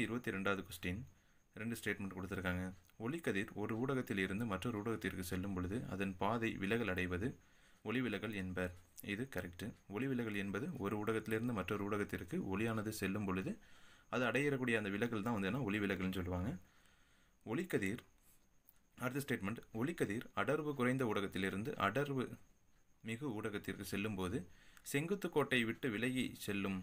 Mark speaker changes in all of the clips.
Speaker 1: இருபத்தி ரெண்டாவது கொஸ்டின் ரெண்டு ஸ்டேட்மெண்ட் கொடுத்துருக்காங்க ஒளிக்கதிர் ஒரு ஊடகத்தில் இருந்து மற்றொரு ஊடகத்திற்கு செல்லும் பொழுது அதன் பாதை விலகல் அடைவது ஒளி விலகல் என்பர் இது கரெக்டு ஒளி விலகல் என்பது ஒரு ஊடகத்திலிருந்து மற்றொரு ஊடகத்திற்கு ஒளியானது செல்லும் பொழுது அது அடையக்கூடிய அந்த விலகல் தான் வந்து என்ன ஒளி விலகல்னு சொல்லுவாங்க ஒளிக்கதிர் அடுத்த ஸ்டேட்மெண்ட் ஒளிக்கதிர் அடர்வு குறைந்த ஊடகத்திலிருந்து அடர்வு மிகு ஊடகத்திற்கு செல்லும்போது செங்குத்து கோட்டை விட்டு விலகி செல்லும்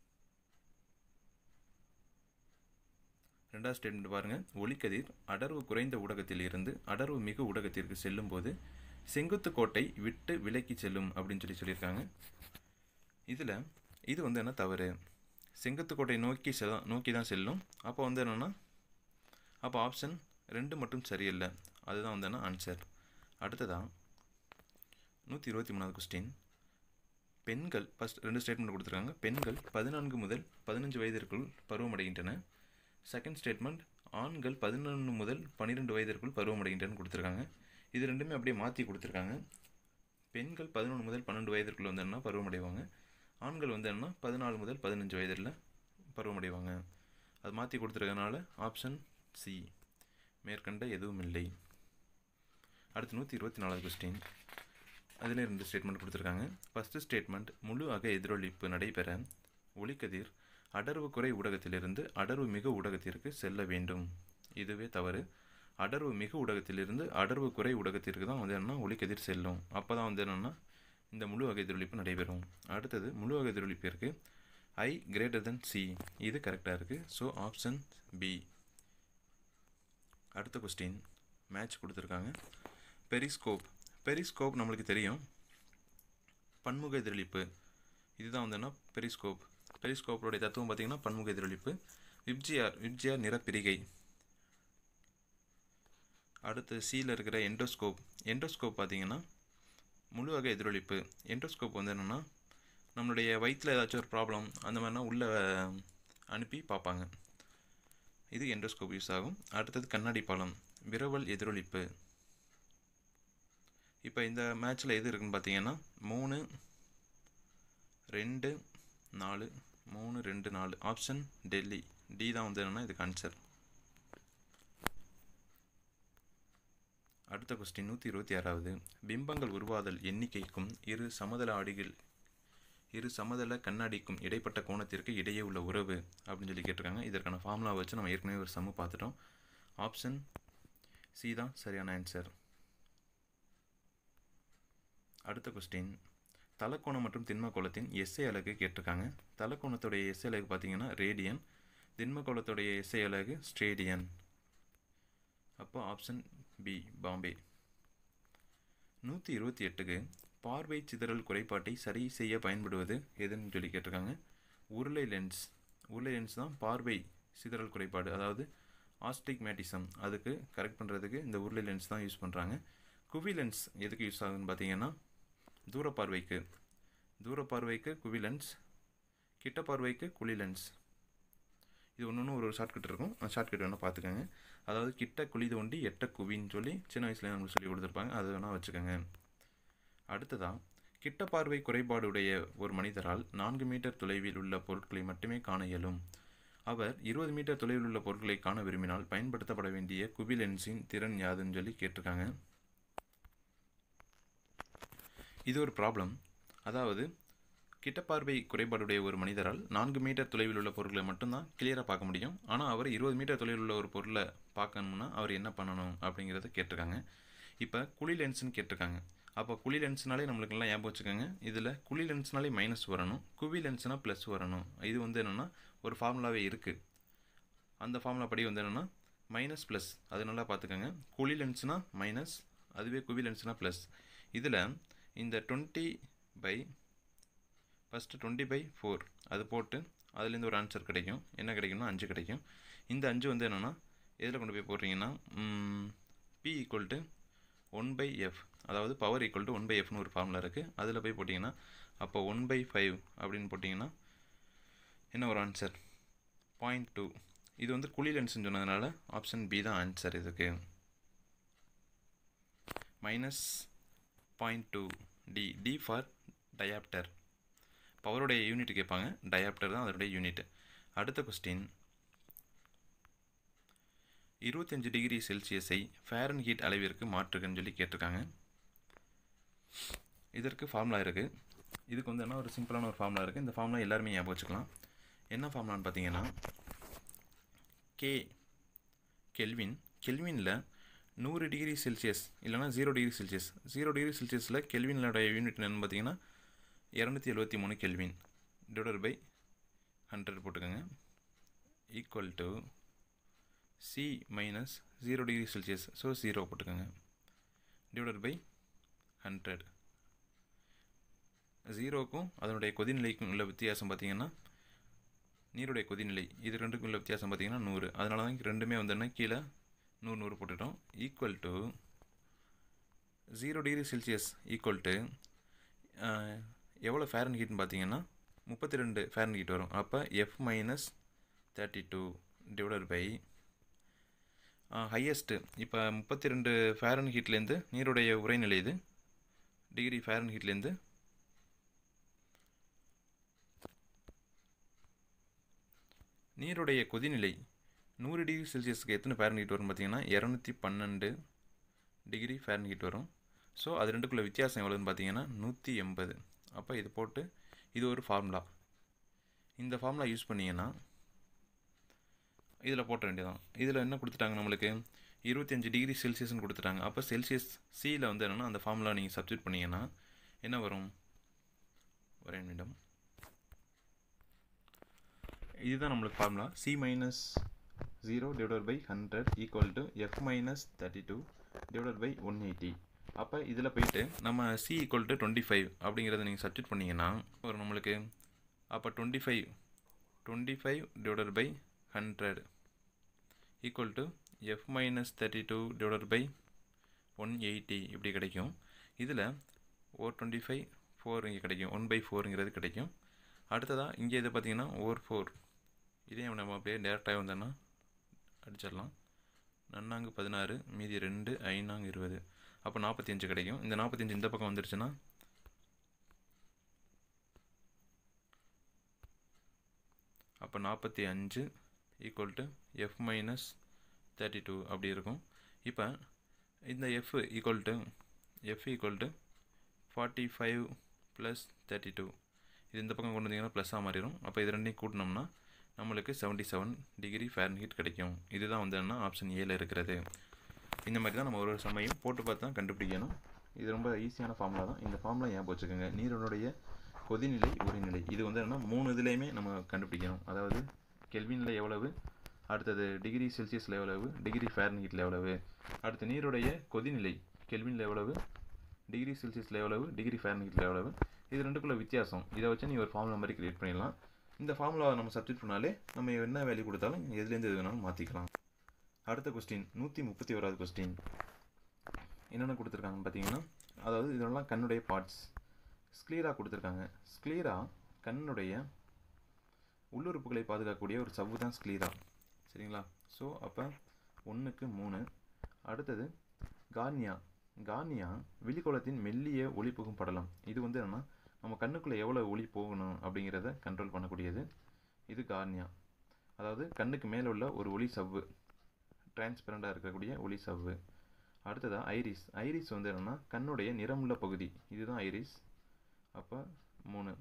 Speaker 1: ரெண்டாவது ஸ்டேட்மெண்ட் பாருங்க ஒளிக்கதிர் அடர்வு குறைந்த ஊடகத்தில் இருந்து அடர்வு மிகு ஊடகத்திற்கு செல்லும்போது செங்குத்து கோட்டை விட்டு விலக்கி செல்லும் அப்படின்னு சொல்லி சொல்லியிருக்காங்க இதில் இது வந்து என்ன தவறு செங்குத்து கோட்டை நோக்கி செல்ல நோக்கி தான் செல்லும் அப்போ வந்து என்னென்னா அப்போ ஆப்ஷன் ரெண்டு மட்டும் சரியில்லை அதுதான் வந்து என்ன ஆன்சர் அடுத்ததான் நூற்றி இருபத்தி மூணாவது கொஸ்டின் பெண்கள் ஃபஸ்ட் ரெண்டு ஸ்டேட்மெண்ட் கொடுத்துருக்காங்க பெண்கள் பதினான்கு முதல் பதினஞ்சு வயதிற்குள் பருவமடைகின்றன செகண்ட் ஸ்டேட்மெண்ட் ஆண்கள் பதினொன்று முதல் பன்னிரெண்டு வயதிற்குள் பருவமடைகின்றன கொடுத்துருக்காங்க இது ரெண்டுமே அப்படியே மாற்றி கொடுத்துருக்காங்க பெண்கள் பதினொன்று முதல் பன்னெண்டு வயதிற்குள் வந்தோன்னா பருவமடைவாங்க ஆண்கள் வந்து என்ன பதினாலு முதல் பதினஞ்சு வயதில் பருவமடைவாங்க அது மாற்றி கொடுத்துருக்கனால ஆப்ஷன் சி மேற்கண்ட எதுவும் இல்லை அடுத்து நூற்றி இருபத்தி நாலாவது கொஸ்டின் அதில் ரெண்டு ஸ்டேட்மெண்ட் கொடுத்துருக்காங்க ஃபஸ்ட்டு ஸ்டேட்மெண்ட் முழு அக எதிரொலிப்பு நடைபெற ஒளிக்கதிர் அடர்வு குறை ஊடகத்திலிருந்து அடர்வு மிகு ஊடகத்திற்கு செல்ல வேண்டும் இதுவே தவறு அடர்வு மிகு ஊடகத்திலிருந்து அடர்வு குறை ஊடகத்திற்கு தான் வந்து என்னன்னா ஒளிக்கதிர் செல்லும் அப்போ தான் வந்து என்னென்னா இந்த முழு வகை எதிரொலிப்பு நடைபெறும் அடுத்தது முழு வகை எதிரொலிப்பிற்கு ஐ கிரேட்டர் தென் சி இது கரெக்டாக இருக்குது ஸோ ஆப்ஷன் பி அடுத்த கொஸ்டின் மேட்ச் கொடுத்துருக்காங்க பெரிஸ்கோப் பெரிஸ்கோப் நம்மளுக்கு தெரியும் பன்முக எதிரொலிப்பு இதுதான் வந்து என்ன பெரிஸ்கோப் பெரிஸ்கோப்போடைய தத்துவம் பார்த்திங்கன்னா பன்முக எதிரொலிப்பு விப்ஜிஆர் விப்ஜிஆர் நிறப்பிரிகை அடுத்து சியில் இருக்கிற எண்டோஸ்கோப் எண்டோஸ்கோப் பார்த்தீங்கன்னா முழு வகை எதிரொலிப்பு எண்டோஸ்கோப் வந்து என்னென்னா நம்மளுடைய வயிற்றில் ஏதாச்சும் ஒரு ப்ராப்ளம் அந்த மாதிரினா உள்ளே அனுப்பி பார்ப்பாங்க இது எண்டோஸ்கோப் யூஸ் ஆகும் அடுத்தது கண்ணாடி பாலம் விரவல் எதிரொலிப்பு இப்போ இந்த மேட்ச்சில் எது இருக்குன்னு பார்த்தீங்கன்னா மூணு ரெண்டு நாலு மூணு ரெண்டு நாலு ஆப்ஷன் டெல்லி டி தான் வந்து என்னென்னா இதுக்கு ஆன்சர் அடுத்த கொஸ்டின் நூற்றி இருபத்தி ஆறாவது பிம்பங்கள் உருவாதல் எண்ணிக்கைக்கும் இரு சமதள ஆடிகள் இரு சமதள கண்ணாடிக்கும் இடைப்பட்ட கோணத்திற்கு இடையே உள்ள உறவு அப்படின்னு சொல்லி கேட்டிருக்காங்க இதற்கான ஃபார்முலா வச்சு நம்ம ஏற்கனவே ஒரு சம்மு பார்த்துட்டோம் ஆப்ஷன் சி தான் சரியான ஆன்சர் அடுத்த கொஸ்டின் தலக்கோணம் மற்றும் திண்மக்கோளத்தின் எஸ்ஐ அலகு கேட்டிருக்காங்க தலக்கோணத்துடைய எஸ்ஐ அலகு பார்த்தீங்கன்னா ரேடியன் திண்மக்கோளத்துடைய எஸ்ஐ அலகு ஸ்டேடியன் அப்போ ஆப்ஷன் பி பாம்பே நூற்றி இருபத்தி எட்டுக்கு பார்வை சிதறல் குறைபாட்டை சரி செய்ய பயன்படுவது எதுன்னு சொல்லி கேட்டிருக்காங்க உருளை லென்ஸ் உருளை லென்ஸ் தான் பார்வை சிதறல் குறைபாடு அதாவது ஆஸ்டிக்மேட்டிசம் அதுக்கு கரெக்ட் பண்ணுறதுக்கு இந்த உருளை லென்ஸ் தான் யூஸ் பண்ணுறாங்க குவி லென்ஸ் எதுக்கு யூஸ் ஆகுதுன்னு பார்த்தீங்கன்னா தூர பார்வைக்கு தூர பார்வைக்கு குவி லென்ஸ் கிட்ட பார்வைக்கு குழி லென்ஸ் இது ஒன்று ஒன்று ஒரு ஒரு ஷார்ட்கட் இருக்கும் அந்த ஷார்ட்கட் வேணால் பார்த்துக்கோங்க அதாவது கிட்ட குழி தோண்டி எட்ட குவின்னு சொல்லி சின்ன வயசுலேயே நம்மளுக்கு சொல்லி கொடுத்துருப்பாங்க அது வேணால் வச்சுக்கோங்க அடுத்ததாக கிட்ட பார்வை குறைபாடுடைய ஒரு மனிதரால் நான்கு மீட்டர் தொலைவில் உள்ள பொருட்களை மட்டுமே காண இயலும் அவர் இருபது மீட்டர் தொலைவில் உள்ள பொருட்களை காண விரும்பினால் பயன்படுத்தப்பட வேண்டிய குவி லென்ஸின் திறன் யாதுன்னு சொல்லி கேட்டிருக்காங்க இது ஒரு ப்ராப்ளம் அதாவது கிட்ட பார்வை குறைபாடுடைய ஒரு மனிதரால் நான்கு மீட்டர் தொலைவில் உள்ள பொருட்களை மட்டும்தான் கிளியராக பார்க்க முடியும் ஆனால் அவர் இருபது மீட்டர் தொலைவில் உள்ள ஒரு பொருளை பார்க்கணும்னா அவர் என்ன பண்ணணும் அப்படிங்கிறத கேட்டிருக்காங்க இப்போ குழி லென்ஸ்னு கேட்டிருக்காங்க அப்போ குழி லென்ஸ்னாலே நம்மளுக்கெல்லாம் ஞாபகம் வச்சுக்கோங்க இதில் குழி லென்ஸ்னாலே மைனஸ் வரணும் குவி லென்ஸ்னால் ப்ளஸ் வரணும் இது வந்து என்னென்னா ஒரு ஃபார்முலாவே இருக்குது அந்த ஃபார்முலா படி வந்து என்னென்னா மைனஸ் ப்ளஸ் அது நல்லா பார்த்துக்கோங்க குழி லென்ஸ்னால் மைனஸ் அதுவே குவி லென்ஸ்னால் ப்ளஸ் இதில் இந்த twenty by first twenty by four அது போட்டு அதுலேருந்து ஒரு ஆன்சர் கிடைக்கும் என்ன கிடைக்கும்னா அஞ்சு கிடைக்கும் இந்த அஞ்சு வந்து என்னென்னா எதில் கொண்டு போய் போடுறீங்கன்னா P equal to one by F அதாவது power equal to one by எஃப்னு ஒரு ஃபார்முலா இருக்குது அதில் போய் போட்டிங்கன்னா அப்போ ஒன் பை ஃபைவ் அப்படின்னு போட்டிங்கன்னா என்ன ஒரு ஆன்சர் பாயிண்ட் டூ இது வந்து குழி லென்ஸ்னு சொன்னதுனால ஆப்ஷன் பி தான் ஆன்சர் இதுக்கு minus point two D D for diopter பவருடைய யூனிட் கேட்பாங்க டயாப்டர் தான் அதனுடைய யூனிட் அடுத்த கொஸ்டின் இருபத்தஞ்சு டிகிரி செல்சியஸை ஃபேரன் ஹீட் அளவிற்கு மாற்றுகன்னு சொல்லி கேட்டிருக்காங்க இதற்கு ஃபார்முலா இருக்குது இதுக்கு வந்து என்ன ஒரு சிம்பிளான ஒரு ஃபார்முலா இருக்குது இந்த ஃபார்முலா எல்லாருமே ஞாபகம் வச்சுக்கலாம் என்ன ஃபார்முலான்னு பார்த்தீங்கன்னா கே கெல்வின் கெல்வினில் நூறு டிகிரி செல்சியஸ் இல்லைனா zero degree Celsius zero degree செல்சியஸில் கெல்வினோட யூனிட் என்னென்னு பார்த்தீங்கன்னா இரநூத்தி எழுபத்தி மூணு கெல்வின் டிவைடட் பை ஹண்ட்ரட் போட்டுக்கோங்க equal to C minus zero degree Celsius so zero போட்டுக்கோங்க டிவைடட் பை ஹண்ட்ரட் ஜீரோக்கும் அதனுடைய கொதிநிலைக்கும் உள்ள வித்தியாசம் பார்த்தீங்கன்னா நீருடைய கொதிநிலை இது ரெண்டுக்கும் உள்ள வித்தியாசம் பார்த்தீங்கன்னா நூறு அதனால தான் ரெண்டுமே வந்தோன்னா கீழே நூறு நூறு போட்டுட்டோம் equal to zero degree Celsius equal to எவ்வளோ ஃபேரன் ஹீட்னு பார்த்தீங்கன்னா முப்பத்தி ரெண்டு ஃபேரன் ஹீட் வரும் அப்போ F minus thirty two divided by ஹையஸ்ட்டு இப்போ முப்பத்தி ரெண்டு ஃபேரன் ஹீட்லேருந்து நீருடைய உரைநிலை இது டிகிரி ஃபேரன் ஹீட்லேருந்து நீருடைய கொதிநிலை நூறு டிகிரி செல்சியஸுக்கு எத்தனை ஃபேரன்ஹீட் வரும் பார்த்தீங்கன்னா இரநூத்தி பன்னெண்டு டிகிரி ஃபேரன்ஹீட் வரும் ஸோ அது ரெண்டுக்குள்ள வித்தியாசம் எவ்வளோன்னு பார்த்தீங்கன்னா நூற்றி எண்பது அப்போ இது போட்டு இது ஒரு ஃபார்முலா இந்த ஃபார்முலா யூஸ் பண்ணிங்கன்னா இதில் போட்ட வேண்டியதான் இதில் என்ன கொடுத்துட்டாங்க நம்மளுக்கு இருபத்தஞ்சி டிகிரி செல்சியஸ்னு கொடுத்துட்டாங்க அப்போ செல்சியஸ் சியில் வந்து என்னென்னா அந்த ஃபார்முலா நீங்கள் சப்ஸ்டியூட் பண்ணிங்கன்னா என்ன வரும் ஒரே நிமிடம் இதுதான் நம்மளுக்கு formula C minus zero divided by hundred equal to F minus thirty two divided by one eighty அப்போ இதில் போயிட்டு நம்ம C equal to twenty five அப்படிங்கிறத நீங்கள் சப்ஸ்டியூட் பண்ணிங்கன்னா ஒரு நம்மளுக்கு அப்போ twenty five twenty five divided by hundred equal to F minus thirty two divided by one eighty இப்படி கிடைக்கும் இதில் ஓர் டுவெண்ட்டி ஃபைவ் ஃபோர் இங்கே கிடைக்கும் ஒன் பை ஃபோருங்கிறது கிடைக்கும் அடுத்ததாக இங்கே இது பார்த்தீங்கன்னா ஓர் ஃபோர் இதையும் நம்ம அப்படியே டேரெக்டாக வந்தோன்னா அடிச்சிடலாம் நன்னாங்கு பதினாறு மீதி ரெண்டு ஐநாங்கு இருபது அப்போ நாற்பத்தி அஞ்சு கிடைக்கும் இந்த நாற்பத்தஞ்சு இந்த பக்கம் வந்துருச்சுன்னா அப்போ நாற்பத்தி அஞ்சு equal to F minus thirty two அப்படி இருக்கும் இப்போ இந்த F equal to F equal to forty five plus thirty two இது இந்த பக்கம் கொண்டு வந்தீங்கன்னா ப்ளஸ்ஸாக மாறிடும் அப்போ இது ரெண்டையும் கூட்டினோம்னா நம்மளுக்கு செவன்ட்டி செவன் டிகிரி ஃபேரன்ஹீட் கிடைக்கும் இதுதான் வந்து என்ன ஆப்ஷன் ஏல இருக்கிறது இந்த மாதிரி தான் நம்ம ஒரு ஒரு சமயம் போட்டு பார்த்து தான் கண்டுபிடிக்கணும் இது ரொம்ப ஈஸியான ஃபார்முலா தான் இந்த ஃபார்முலா ஞாபகம் வச்சுக்கோங்க நீரினுடைய கொதிநிலை உரைநிலை இது வந்து என்ன மூணு இதுலேயுமே நம்ம கண்டுபிடிக்கணும் அதாவது கெல்வினில் எவ்வளவு அடுத்தது டிகிரி செல்சியஸில் எவ்வளவு டிகிரி ஃபேரன்ஹீட்டில் எவ்வளவு அடுத்து நீருடைய கொதிநிலை கெல்வினில் எவ்வளவு டிகிரி செல்சியஸில் எவ்வளவு டிகிரி ஃபேரன்ஹீட்டில் எவ்வளவு இது ரெண்டுக்குள்ள வித்தியாசம் இதை வச்சு நீ ஒரு ஃபார்முலா மாதிரி கிரியேட் பண்ணிடலாம் இந்த ஃபார்முலாவை நம்ம சப்ஸ்டியூட் பண்ணாலே நம்ம என்ன வேல்யூ கொடுத்தாலும் எதுலேருந்து எது வேணாலும் மாற்றிக்கலாம் அடுத்த கொஸ்டின் நூற்றி முப்பத்தி ஓராவது கொஸ்டின் என்னென்ன கொடுத்துருக்காங்கன்னு பார்த்தீங்கன்னா அதாவது இதெல்லாம் கண்ணுடைய பார்ட்ஸ் ஸ்க்ளீரா கொடுத்துருக்காங்க ஸ்க்ளீரா கண்ணுடைய உள்ளுறுப்புகளை பாதுகாக்கக்கூடிய ஒரு சவ்வு தான் ஸ்க்ளீரா சரிங்களா ஸோ அப்போ ஒன்றுக்கு மூணு அடுத்தது கார்னியா கார்னியா விழிக்கோளத்தின் மெல்லிய ஒளி புகும் படலம் இது வந்து என்னன்னா நம்ம கண்ணுக்குள்ளே எவ்வளோ ஒளி போகணும் அப்படிங்கிறத கண்ட்ரோல் பண்ணக்கூடியது இது கார்னியா அதாவது கண்ணுக்கு மேலே உள்ள ஒரு ஒளி சவ்வு டிரான்ஸ்பரண்டாக இருக்கக்கூடிய ஒளி சவ்வு அடுத்ததாக ஐரிஸ் ஐரிஸ் வந்து என்னென்னா கண்ணுடைய நிறமுள்ள பகுதி இதுதான் ஐரிஸ் அப்போ மூணு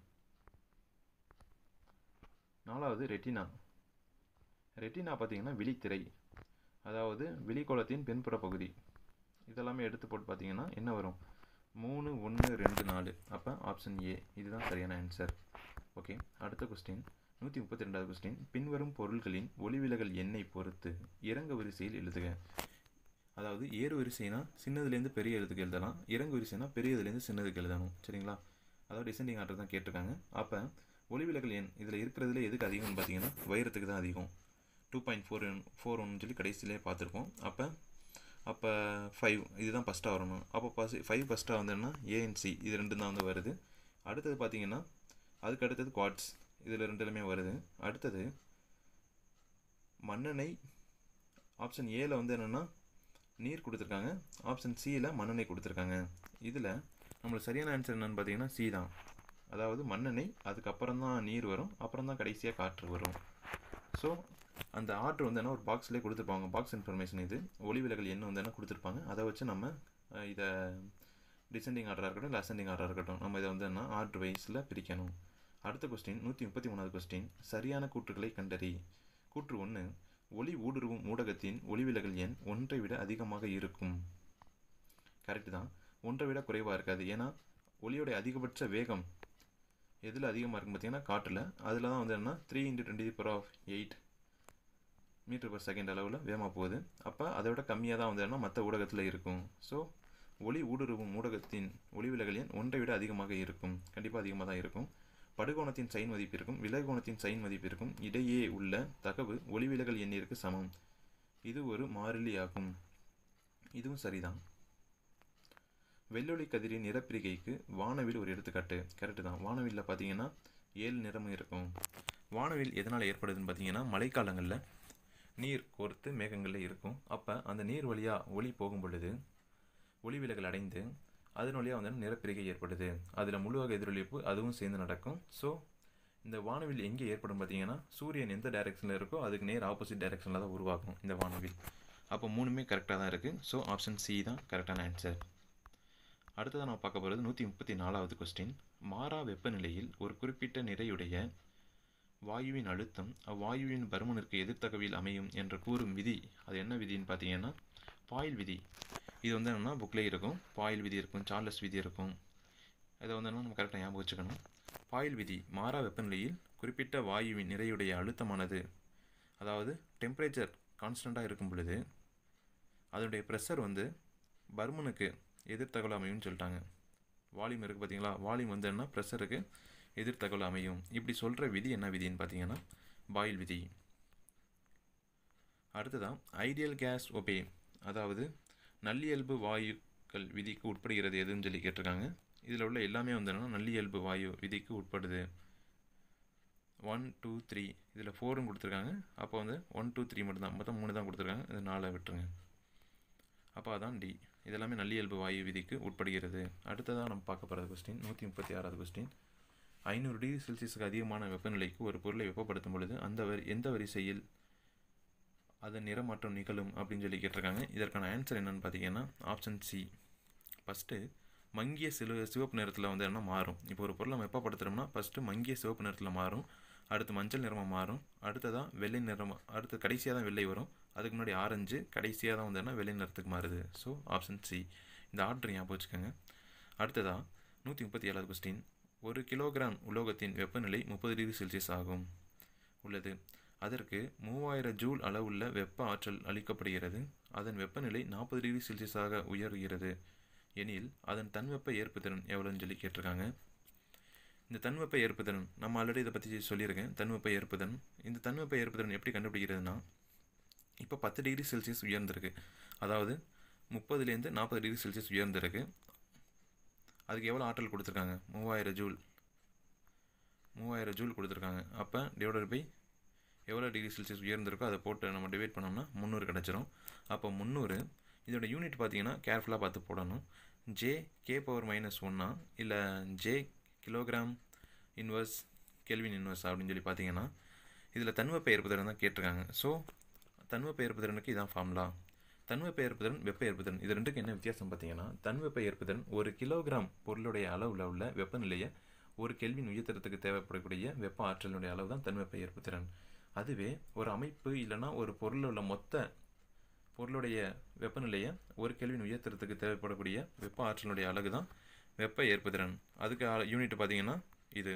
Speaker 1: நாலாவது ரெட்டினா ரெட்டினா பார்த்தீங்கன்னா விழித்திரை அதாவது விழிக்கோளத்தின் பின்புற பகுதி இதெல்லாமே எடுத்து போட்டு பார்த்தீங்கன்னா என்ன வரும் மூணு ஒன்று ரெண்டு நாலு அப்போ ஆப்ஷன் ஏ இதுதான் சரியான ஆன்சர் ஓகே அடுத்த கொஸ்டின் நூற்றி முப்பத்தி ரெண்டாவது கொஸ்டின் பின்வரும் பொருள்களின் ஒளிவிலகல் எண்ணை பொறுத்து இறங்க வரிசையில் எழுதுக அதாவது ஏறு வரிசைனா சின்னதுலேருந்து பெரிய எழுத்துக்கு எழுதலாம் இறங்கு வரிசைனா பெரியதுலேருந்து சின்னதுக்கு எழுதணும் சரிங்களா அதாவது டிசெண்டிங் ஆர்டர் தான் கேட்டிருக்காங்க அப்போ ஒளிவிலகல் எண் இதில் இருக்கிறதுல எதுக்கு அதிகம்னு பார்த்தீங்கன்னா வைரத்துக்கு தான் அதிகம் டூ பாயிண்ட் ஃபோர் ஃபோர் ஒன்று சொல்லி கடைசியிலே பார்த்துருக்கோம் அப்போ அப்போ ஃபைவ் இதுதான் ஃபஸ்ட்டாக வரணும் அப்போ ஃபஸ்ட் ஃபைவ் ஃபஸ்ட்டாக வந்தோன்னா ஏஎன்சி இது ரெண்டு தான் வந்து வருது அடுத்தது பார்த்தீங்கன்னா அதுக்கு அடுத்தது குவாட்ஸ் இதில் ரெண்டுலுமே வருது அடுத்தது மண்ணெண்ணெய் ஆப்ஷன் ஏல வந்து என்னென்னா நீர் கொடுத்துருக்காங்க ஆப்ஷன் சியில் மண்ணெண்ணெய் கொடுத்துருக்காங்க இதில் நம்மளுக்கு சரியான ஆன்சர் என்னென்னு பார்த்தீங்கன்னா சி தான் அதாவது மண்ணெண்ணெய் அதுக்கப்புறம் தான் நீர் வரும் அப்புறம் தான் கடைசியாக காற்று வரும் ஸோ அந்த ஆர்டர் வந்து என்ன ஒரு பாக்ஸ்லேயே கொடுத்துருப்பாங்க பாக்ஸ் இன்ஃபர்மேஷன் இது ஒளி விலகல் என்ன வந்து என்ன கொடுத்துருப்பாங்க அதை வச்சு நம்ம அஹ், இதை டிசெண்டிங் ஆர்டராக இருக்கட்டும் இல்லை அசெண்டிங் ஆர்டராக இருக்கட்டும் நம்ம இதை வந்து என்ன ஆர்டர் வைஸில் பிரிக்கணும் அடுத்த கொஸ்டின் நூற்றி முப்பத்தி மூணாவது கொஸ்டின் சரியான கூற்றுகளை கண்டறி கூற்று ஒன்று ஒளி ஊடுருவும் ஊடகத்தின் ஒளி விலகல் எண் ஒன்றை விட அதிகமாக இருக்கும் கரெக்டு தான் ஒன்றை விட குறைவாக இருக்காது ஏன்னா ஒளியோட அதிகபட்ச வேகம் எதில் அதிகமாக இருக்கும் பார்த்தீங்கன்னா காற்றில் அதில் தான் வந்து என்ன three into twenty power of eight meter per second அளவில் வேகமாக போகுது அப்போ அதை விட கம்மியாக தான் வந்து என்ன மற்ற ஊடகத்தில் இருக்கும் ஸோ ஒளி ஊடுருவும் ஊடகத்தின் ஒளி விலகல் எண் ஒன்றை விட அதிகமாக இருக்கும் கண்டிப்பாக அதிகமாக தான் இருக்கும் படுகோணத்தின் சைன் மதிப்பிற்கும் விலகோணத்தின் சைன் மதிப்பிற்கும் இடையே உள்ள தகவு ஒளி விலகல் எண்ணிற்கு சமம் இது ஒரு மாறிலியாகும் இதுவும் சரிதான் வெள்ளொளி கதிரின் நிறப்பிரிகைக்கு வானவில் ஒரு எடுத்துக்காட்டு கரெக்டு தான் வானவில்ல பார்த்தீங்கன்னா ஏழு நிறமும் இருக்கும் வானவில் எதனால் ஏற்படுதுன்னு பார்த்தீங்கன்னா மழைக்காலங்களில் நீர் கோர்த்து மேகங்களில் இருக்கும் அப்போ அந்த நீர் வழியாக ஒளி போகும் பொழுது ஒளி விலகல் அடைந்து அதன் வழியாக வந்து நிறப்பிரிகை ஏற்படுது அதில் முழுவக எதிரொலிப்பு அதுவும் சேர்ந்து நடக்கும் ஸோ இந்த வானவில் எங்கே ஏற்படும் பார்த்தீங்கன்னா சூரியன் எந்த டைரெக்ஷனில் இருக்கோ அதுக்கு நேர் ஆப்போசிட் டைரெக்ஷனில் தான் உருவாகும் இந்த வானவில் அப்போ மூணுமே கரெக்டாக தான் இருக்குது ஸோ ஆப்ஷன் சி தான் கரெக்டான ஆன்சர் அடுத்ததாக நம்ம பார்க்க போகிறது நூற்றி முப்பத்தி நாலாவது கொஸ்டின் மாறா வெப்பநிலையில் ஒரு குறிப்பிட்ட நிறையுடைய வாயுவின் அழுத்தம் அவ்வாயுவின் பருமனுக்கு எதிர்த்தகவில் அமையும் என்று கூறும் விதி அது என்ன விதின்னு பார்த்தீங்கன்னா பாயில் விதி இது வந்து என்னென்னா புக்கில் இருக்கும் பாயில் விதி இருக்கும் சார்லஸ் விதி இருக்கும் இதை வந்து என்ன நம்ம கரெக்டாக ஞாபகம் வச்சுக்கணும் பாயில் விதி மாறா வெப்பநிலையில் குறிப்பிட்ட வாயுவின் நிறையுடைய அழுத்தமானது அதாவது டெம்பரேச்சர் கான்ஸ்டண்ட்டாக இருக்கும் பொழுது அதனுடைய ப்ரெஷர் வந்து பர்மனுக்கு எதிர்த்தகவல் அமையும்னு சொல்லிட்டாங்க வால்யூம் இருக்குது பார்த்தீங்களா வால்யூம் வந்து என்ன ப்ரெஷருக்கு எதிர்த்தகவல் அமையும் இப்படி சொல்கிற விதி என்ன விதின்னு பார்த்தீங்கன்னா பாயில் விதி அடுத்ததான் ஐடியல் கேஸ் ஒபே அதாவது நல்லியல்பு வாயுக்கள் விதிக்கு உட்படுகிறது எதுன்னு சொல்லி கேட்டிருக்காங்க இதில் உள்ள எல்லாமே வந்து என்னன்னா நல்லியல்பு வாயு விதிக்கு உட்படுது ஒன் டூ த்ரீ இதில் ஃபோரும் கொடுத்துருக்காங்க அப்போ வந்து ஒன் டூ த்ரீ மட்டும் தான் மொத்தம் மூணு தான் கொடுத்துருக்காங்க இது நாலை விட்டுருங்க அப்போ அதான் டி இதெல்லாமே நல்லியல்பு வாயு விதிக்கு உட்படுகிறது அடுத்ததாக நம்ம பார்க்க போகிற கொஸ்டின் நூற்றி முப்பத்தி ஆறாவது கொஸ்டின் ஐநூறு டிகிரி செல்சியஸுக்கு அதிகமான வெப்பநிலைக்கு ஒரு பொருளை வெப்பப்படுத்தும் பொழுது அந்த வரி எந்த வரிசையில் அதன் நிறமாற்றம் நிகழும் அப்படின்னு சொல்லி கேட்டிருக்காங்க இதற்கான ஆன்சர் என்னன்னு பார்த்தீங்கன்னா ஆப்ஷன் சி ஃபஸ்ட்டு மங்கிய சிlu சிவப்பு நிறத்தில் வந்து என்ன மாறும் இப்போ ஒரு பொருளை வெப்பப்படுத்துகிறோம்னா ஃபஸ்ட்டு மங்கிய சிவப்பு நிறத்தில் மாறும் அடுத்து மஞ்சள் நிறமாக மாறும் அடுத்ததான் வெள்ளை நிறம் அடுத்து கடைசியாக தான் வெள்ளை வரும் அதுக்கு முன்னாடி ஆரஞ்சு கடைசியாக தான் வந்து என்ன வெள்ளை நிறத்துக்கு மாறுது ஸோ ஆப்ஷன் சி இந்த ஆர்டர் ஞாபகம் வச்சுக்கோங்க அடுத்ததாக நூற்றி முப்பத்தி ஏழாவது கொஸ்டின் ஒரு கிலோகிராம் உலோகத்தின் வெப்பநிலை முப்பது டிகிரி செல்சியஸ் ஆகும் உள்ளது அதற்கு மூவாயிரம் ஜூல் அளவுள்ள வெப்ப ஆற்றல் அளிக்கப்படுகிறது அதன் வெப்பநிலை நாற்பது டிகிரி செல்சியஸாக உயர்கிறது எனில் அதன் தன்வெப்ப ஏற்புத்திறன் எவ்வளோன்னு சொல்லி கேட்டிருக்காங்க இந்த தன்வெப்ப ஏற்புத்திறன் நம்ம ஆல்ரெடி இதை பற்றி சொல்லியிருக்கேன் தன்வெப்ப ஏற்புத்திறன் இந்த தன்வெப்ப ஏற்புத்திறன் எப்படி கண்டுபிடிக்கிறதுனா இப்போ பத்து டிகிரி செல்சியஸ் உயர்ந்திருக்கு அதாவது முப்பதுலேருந்து நாற்பது டிகிரி செல்சியஸ் உயர்ந்திருக்கு அதுக்கு எவ்வளோ ஆற்றல் கொடுத்துருக்காங்க மூவாயிரம் ஜூல் மூவாயிரம் ஜூல் கொடுத்துருக்காங்க அப்போ டிவைடட் பை எவ்வளோ டிகிரி செல்சியஸ் உயர்ந்திருக்கோ அதை போட்டு நம்ம டிவைட் பண்ணோம்னா முந்நூறு கிடச்சிரும் அப்போ முந்நூறு இதோட யூனிட் பார்த்தீங்கன்னா கேர்ஃபுல்லாக பார்த்து போடணும் ஜே கே பவர் மைனஸ் ஒன்னா இல்லை J kilogram inverse kelvin inverse அப்படின்னு சொல்லி பார்த்தீங்கன்னா இதில் தன்வெப்ப ஏற்புத்திறன் தான் கேட்டிருக்காங்க ஸோ தன்வெப்ப ஏற்புத்திறனுக்கு இதான் ஃபார்முலா தன்வெப்ப ஏற்புத்திறன் வெப்ப ஏற்புத்திறன் இது ரெண்டுக்கு என்ன வித்தியாசம் பார்த்தீங்கன்னா தன்வெப்ப ஏற்புத்திறன் ஒரு கிலோகிராம் பொருளுடைய அளவில் உள்ள வெப்பநிலையை ஒரு கெல்வின் உயர்த்தறதுக்கு தேவைப்படக்கூடிய வெப்ப ஆற்றலினுடைய அளவு தான் தன்வெப்ப ஏற்புத்திறன் அதுவே ஒரு அமைப்பு இல்லைன்னா ஒரு பொருளில் உள்ள மொத்த பொருளுடைய வெப்பநிலையை ஒரு கெல்வின் உயர்த்துறதுக்கு தேவைப்படக்கூடிய வெப்ப ஆற்றலுடைய அலகு தான் வெப்ப ஏற்புத்திறன் அதுக்கு யூனிட் பார்த்தீங்கன்னா இது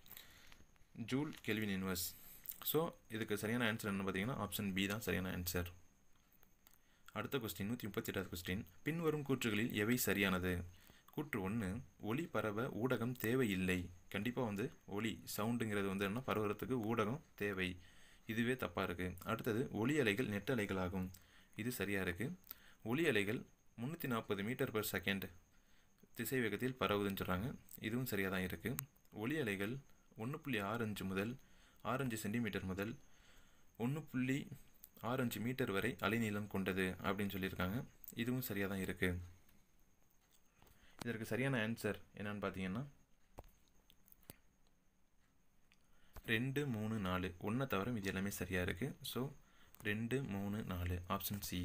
Speaker 1: ஜூல் கெல்வின் இன்வர்ஸ் ஸோ இதுக்கு சரியான ஆன்சர் என்ன பார்த்தீங்கன்னா ஆப்ஷன் பி தான் சரியான ஆன்சர் அடுத்த கொஸ்டின் நூற்றி முப்பத்தி எட்டாவது கொஸ்டின் பின்வரும் கூற்றுகளில் எவை சரியானது கூற்று ஒன்று ஒளி பரவ ஊடகம் தேவையில்லை கண்டிப்பாக வந்து ஒளி சவுண்டுங்கிறது வந்து என்ன பரவுறதுக்கு ஊடகம் தேவை இதுவே தப்பாக இருக்குது அடுத்தது ஒளி அலைகள் நெட் அலைகளாகும் இது சரியாக இருக்குது ஒளி அலைகள் முந்நூற்றி நாற்பது மீட்டர் பர் செகண்ட் திசை வேகத்தில் பரவுதுன்னு சொல்கிறாங்க இதுவும் சரியாக தான் இருக்குது ஒளி அலைகள் ஒன்று புள்ளி ஆறஞ்சு முதல் ஆறஞ்சு சென்டிமீட்டர் முதல் ஒன்று புள்ளி ஆறஞ்சு மீட்டர் வரை அலைநீளம் கொண்டது அப்படின்னு சொல்லியிருக்காங்க இதுவும் சரியாக தான் இருக்குது இதற்கு சரியான ஆன்சர் என்னன்னு பார்த்தீங்கன்னா ரெண்டு மூணு நாலு ஒன்றை தவிர இது எல்லாமே சரியாக இருக்குது ஸோ ரெண்டு மூணு நாலு ஆப்ஷன் சி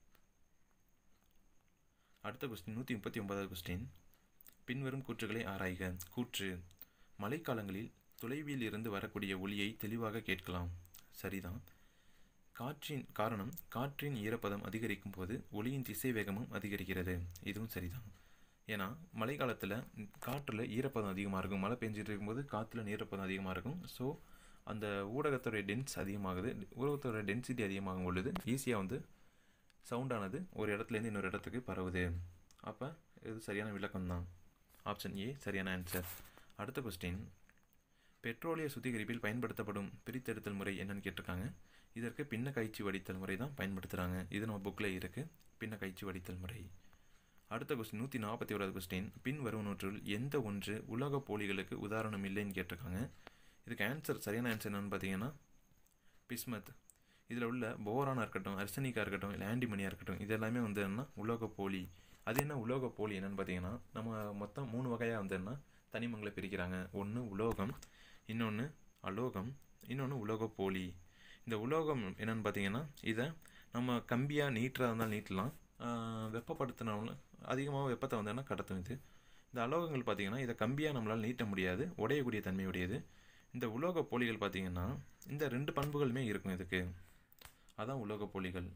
Speaker 1: அடுத்த கொஸ்டின் நூற்றி முப்பத்தி ஒன்பதாவது கொஸ்டின் பின்வரும் கூற்றுகளை ஆராய்க கூற்று மழைக்காலங்களில் தொலைவில் இருந்து வரக்கூடிய ஒளியை தெளிவாக கேட்கலாம் சரிதான் காற்றின் காரணம் காற்றின் ஈரப்பதம் அதிகரிக்கும் போது ஒளியின் திசை வேகமும் அதிகரிக்கிறது இதுவும் சரிதான் ஏன்னா மழை காலத்தில் காற்றில் ஈரப்பதம் அதிகமாக இருக்கும் மழை பெஞ்சிட்டு இருக்கும்போது காற்றுல ஈரப்பதம் அதிகமாக இருக்கும் ஸோ அந்த ஊடகத்தோடைய டென்ஸ் அதிகமாகுது ஊடகத்தோட டென்சிட்டி அதிகமாகும் பொழுது ஈஸியாக வந்து சவுண்டானது ஒரு இடத்துலேருந்து இன்னொரு இடத்துக்கு பரவுது அப்போ இது சரியான விளக்கம் தான் ஆப்ஷன் ஏ சரியான ஆன்சர் அடுத்த கொஸ்டின் பெட்ரோலிய சுத்திகரிப்பில் பயன்படுத்தப்படும் பிரித்தெடுத்தல் முறை என்னன்னு கேட்டிருக்காங்க இதற்கு பின்ன காய்ச்சி வடித்தல் முறை தான் பயன்படுத்துகிறாங்க இது நம்ம புக்கில் இருக்குது பின்ன காய்ச்சி வடித்தல் முறை அடுத்த கொஸ்டின் நூற்றி நாற்பத்தி ஓராவது கொஸ்டின் பின் வருவனவற்றுள் எந்த ஒன்று உலக போலிகளுக்கு உதாரணம் இல்லைன்னு கேட்டிருக்காங்க இதுக்கு ஆன்சர் சரியான ஆன்சர் என்னன்னு பார்த்தீங்கன்னா பிஸ்மத் இதில் உள்ள போரானாக இருக்கட்டும் அர்சனிக்காக இருக்கட்டும் இல்லை ஆண்டிமணியாக இருக்கட்டும் இது எல்லாமே வந்து என்ன உலோக போலி அது என்ன உலோக போலி என்னன்னு பார்த்தீங்கன்னா நம்ம மொத்தம் மூணு வகையாக வந்து என்ன தனிமங்களை பிரிக்கிறாங்க ஒன்று உலோகம் இன்னொன்று அலோகம் இன்னொன்று உலோக போலி இந்த உலோகம் என்னன்னு பார்த்தீங்கன்னா இதை நம்ம கம்பியாக நீட்டுறதா இருந்தாலும் நீட்டலாம் வெப்பப்படுத்தினாலும் அதிகமாக வெப்பத்தை வந்தோன்னா கடத்தும் இது இந்த அலோகங்கள் பார்த்தீங்கன்னா இதை கம்பியாக நம்மளால் நீட்ட முடியாது உடையக்கூடிய தன்மையுடையது இந்த உலோக போலிகள் பார்த்தீங்கன்னா இந்த ரெண்டு பண்புகளுமே இருக்கும் இதுக்கு அதான் உலோக போலிகள்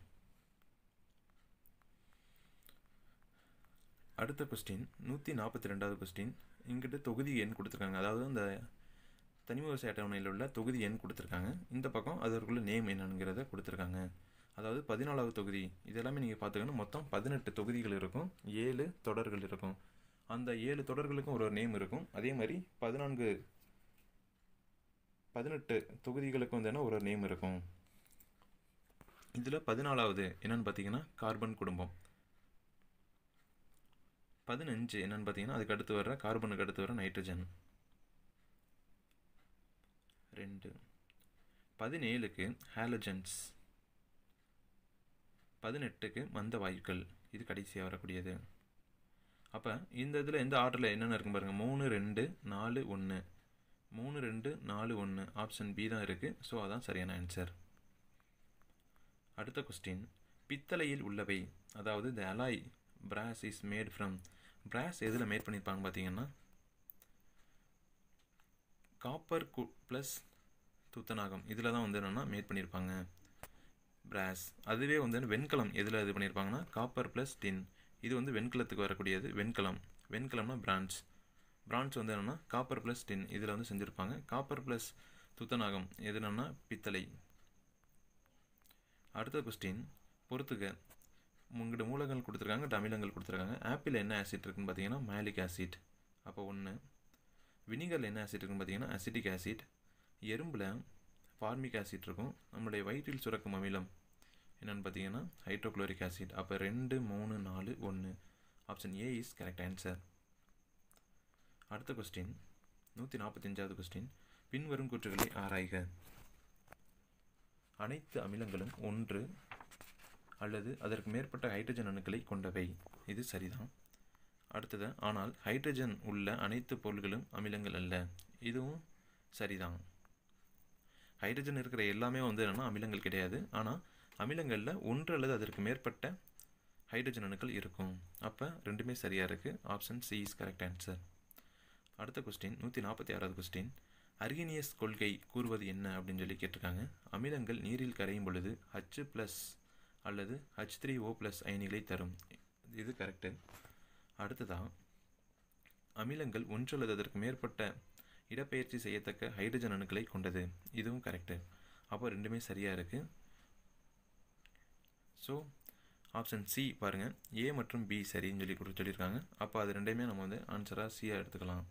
Speaker 1: அடுத்த கொஸ்டின் நூற்றி நாற்பத்தி ரெண்டாவது கொஸ்டின் இங்கிட்ட தொகுதி எண் கொடுத்துருக்காங்க அதாவது இந்த தனி விவசாய அட்டவணையில் உள்ள தொகுதி எண் கொடுத்துருக்காங்க இந்த பக்கம் அதற்குள்ள நேம் என்னங்கிறத கொடுத்துருக்காங்க அதாவது பதினாலாவது தொகுதி இதெல்லாமே நீங்கள் பார்த்துக்கணும் மொத்தம் பதினெட்டு தொகுதிகள் இருக்கும் ஏழு தொடர்கள் இருக்கும் அந்த ஏழு தொடர்களுக்கும் ஒரு ஒரு நேம் இருக்கும் அதே மாதிரி பதினான்கு பதினெட்டு தொகுதிகளுக்கும் வந்து ஒரு ஒரு நேம் இருக்கும் இதில் பதினாலாவது என்னன்னு பார்த்தீங்கன்னா கார்பன் குடும்பம் பதினஞ்சு என்னன்னு பார்த்தீங்கன்னா அதுக்கு அடுத்து வர்ற கார்பனுக்கு அடுத்து வர நைட்ரஜன் ரெண்டு பதினேழுக்கு ஹாலஜன்ஸ் பதினெட்டுக்கு மந்த வாயுக்கள் இது கடைசியாக வரக்கூடியது அப்போ இந்த இதில் எந்த ஆர்டரில் என்னென்ன இருக்கும் பாருங்கள் மூணு ரெண்டு நாலு ஒன்று மூணு ரெண்டு நாலு ஒன்று ஆப்ஷன் பி தான் இருக்குது ஸோ அதான் சரியான ஆன்சர் அடுத்த கொஸ்டின் பித்தளையில் உள்ளவை அதாவது the alloy brass is made from brass எதில் மேட் பண்ணியிருப்பாங்க பார்த்தீங்கன்னா காப்பர் கு ப்ளஸ் துத்தநாகம் இதில் தான் வந்து என்னென்னா மேட் பண்ணியிருப்பாங்க பிராஸ் அதுவே வந்து வெண்கலம் எதில் இது பண்ணியிருப்பாங்கன்னா காப்பர் ப்ளஸ் டின் இது வந்து வெண்கலத்துக்கு வரக்கூடியது வெண்கலம் வெண்கலம்னா பிரான்ஸ் பிரான்ஸ் வந்து என்னென்னா காப்பர் ப்ளஸ் டின் இதில் வந்து செஞ்சுருப்பாங்க காப்பர் ப்ளஸ் துத்தநாகம் எது என்னன்னா பித்தளை அடுத்த கொஸ்டின் பொறுத்துக்க உங்கள்கிட்ட மூலங்கள் கொடுத்துருக்காங்க அமிலங்கள் கொடுத்துருக்காங்க ஆப்பிள் என்ன ஆசிட் இருக்குன்னு பார்த்தீங்கன்னா மேலிக் ஆசிட் அப்போ ஒன்று வினிகரில் என்ன ஆசிட் இருக்குன்னு பார்த்தீங்கன்னா அசிட்டிக் ஆசிட் எறும்பில் ஃபார்மிக் ஆசிட் இருக்கும் நம்மளுடைய வயிற்றில் சுரக்கும் அமிலம் என்னென்னு பார்த்தீங்கன்னா ஹைட்ரோக்ளோரிக் ஆசிட் அப்போ ரெண்டு மூணு நாலு ஒன்று option A is correct answer அடுத்த கொஸ்டின் நூற்றி நாற்பத்தஞ்சாவது கொஸ்டின் பின்வரும் கூற்றுகளை ஆராய்க அனைத்து அமிலங்களும் ஒன்று அல்லது அதற்கு மேற்பட்ட ஹைட்ரஜன் அணுக்களை கொண்டவை இது சரிதான் அடுத்தது ஆனால் ஹைட்ரஜன் உள்ள அனைத்து பொருள்களும் அமிலங்கள் அல்ல இதுவும் சரிதான் ஹைட்ரஜன் இருக்கிற எல்லாமே வந்து என்னென்னா அமிலங்கள் கிடையாது ஆனால் அமிலங்களில் ஒன்று அல்லது அதற்கு மேற்பட்ட ஹைட்ரஜன் அணுக்கள் இருக்கும் அப்போ ரெண்டுமே சரியாக இருக்குது option C is correct answer அடுத்த கொஸ்டின் நூற்றி நாற்பத்தி ஆறாவது கொஸ்டின் அர்கினியஸ் கொள்கை கூறுவது என்ன அப்படின்னு சொல்லி கேட்டிருக்காங்க அமிலங்கள் நீரில் கரையும் பொழுது ஹச் ப்ளஸ் அல்லது ஹச் த்ரீ ஓ ப்ளஸ் அயனிகளை தரும் இது கரெக்டு அடுத்ததாக அமிலங்கள் ஒன்று அல்லது அதற்கு மேற்பட்ட இடப்பெயர்ச்சி செய்யத்தக்க ஹைட்ரஜன் அணுக்களை கொண்டது இதுவும் கரெக்டு அப்போ ரெண்டுமே சரியாக இருக்குது ஸோ ஆப்ஷன் சி பாருங்கள் ஏ மற்றும் பி சரின்னு சொல்லி கொடுத்து சொல்லியிருக்காங்க அப்போ அது ரெண்டையுமே நம்ம வந்து ஆன்சராக சியாக எடுத்துக்கலாம்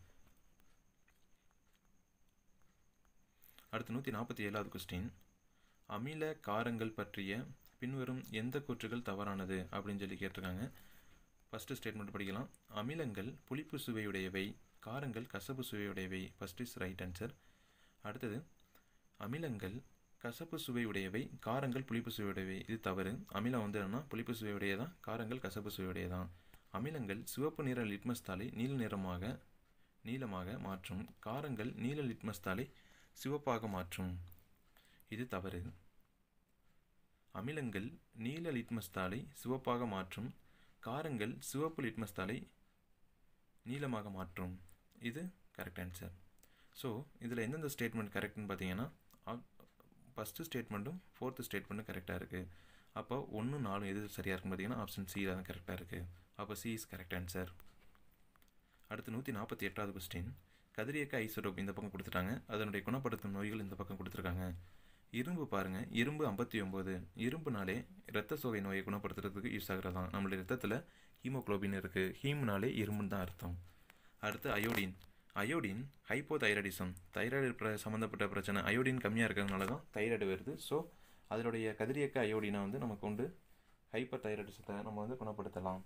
Speaker 1: அடுத்து நூற்றி நாற்பத்தி ஏழாவது கொஸ்டின் அமில காரங்கள் பற்றிய பின்வரும் எந்த கூற்றுகள் தவறானது அப்படின்னு சொல்லி கேட்டிருக்காங்க ஃபஸ்ட்டு ஸ்டேட்மெண்ட் படிக்கலாம் அமிலங்கள் புளிப்பு சுவையுடையவை காரங்கள் கசப்பு சுவையுடையவை ஃபஸ்ட் இஸ் ரைட் ஆன்சர் அடுத்தது அமிலங்கள் கசப்பு சுவையுடையவை காரங்கள் புளிப்பு சுவையுடையவை இது தவறு அமிலம் வந்து என்னன்னா புளிப்பு சுவையுடையதான் காரங்கள் கசப்பு சுவையுடையதான் அமிலங்கள் சிவப்பு நிற லிட்மஸ் தாளை நீல நிறமாக நீளமாக மாற்றும் காரங்கள் நீல லிட்மஸ் தாளை சிவப்பாக மாற்றும் இது தவறு அமிலங்கள் நீல லிட்மஸ் தாளை சிவப்பாக மாற்றும் காரங்கள் சிவப்பு லிட்மஸ் தாளை நீளமாக மாற்றும் இது கரெக்ட் ஆன்சர் ஸோ இதில் எந்தெந்த ஸ்டேட்மெண்ட் கரெக்ட்னு பார்த்தீங்கன்னா ஃபஸ்ட்டு ஸ்டேட்மெண்ட்டும் ஃபோர்த்து ஸ்டேட்மெண்ட்டும் கரெக்டாக இருக்குது அப்போ ஒன்று நாலு எது சரியாக இருக்குன்னு பார்த்தீங்கன்னா ஆப்ஷன் சி தான் கரெக்டாக இருக்குது அப்போ சி இஸ் கரெக்ட் ஆன்சர் அடுத்து நூற்றி நாற்பத்தி எட்டாவது கொஸ்டின் கதிரியக்க ஐசோடோப் இந்த பக்கம் கொடுத்துட்டாங்க அதனுடைய குணப்படுத்தும் நோய்கள் இந்த பக்கம் கொடுத்துருக்காங்க இரும்பு பாருங்கள் இரும்பு ஐம்பத்தி ஒம்பது இரும்புனாலே இரத்த சோகை நோயை குணப்படுத்துறதுக்கு யூஸ் ஆகிறதான் நம்மளுடைய ரத்தத்தில் ஹீமோக்ளோபின் இருக்குது ஹீம்னாலே இரும்புன்னு தான் அர்த்தம் அடுத்து அயோடின் அயோடின் ஹைப்போதைராய்டிசம் தைராய்டு பிர சம்மந்தப்பட்ட பிரச்சனை அயோடின் கம்மியாக இருக்கிறதுனால தான் தைராய்டு வருது ஸோ அதனுடைய கதிரியக்க அயோடினை வந்து நம்ம கொண்டு ஹைப்பர் தைராய்டிசத்தை நம்ம வந்து குணப்படுத்தலாம்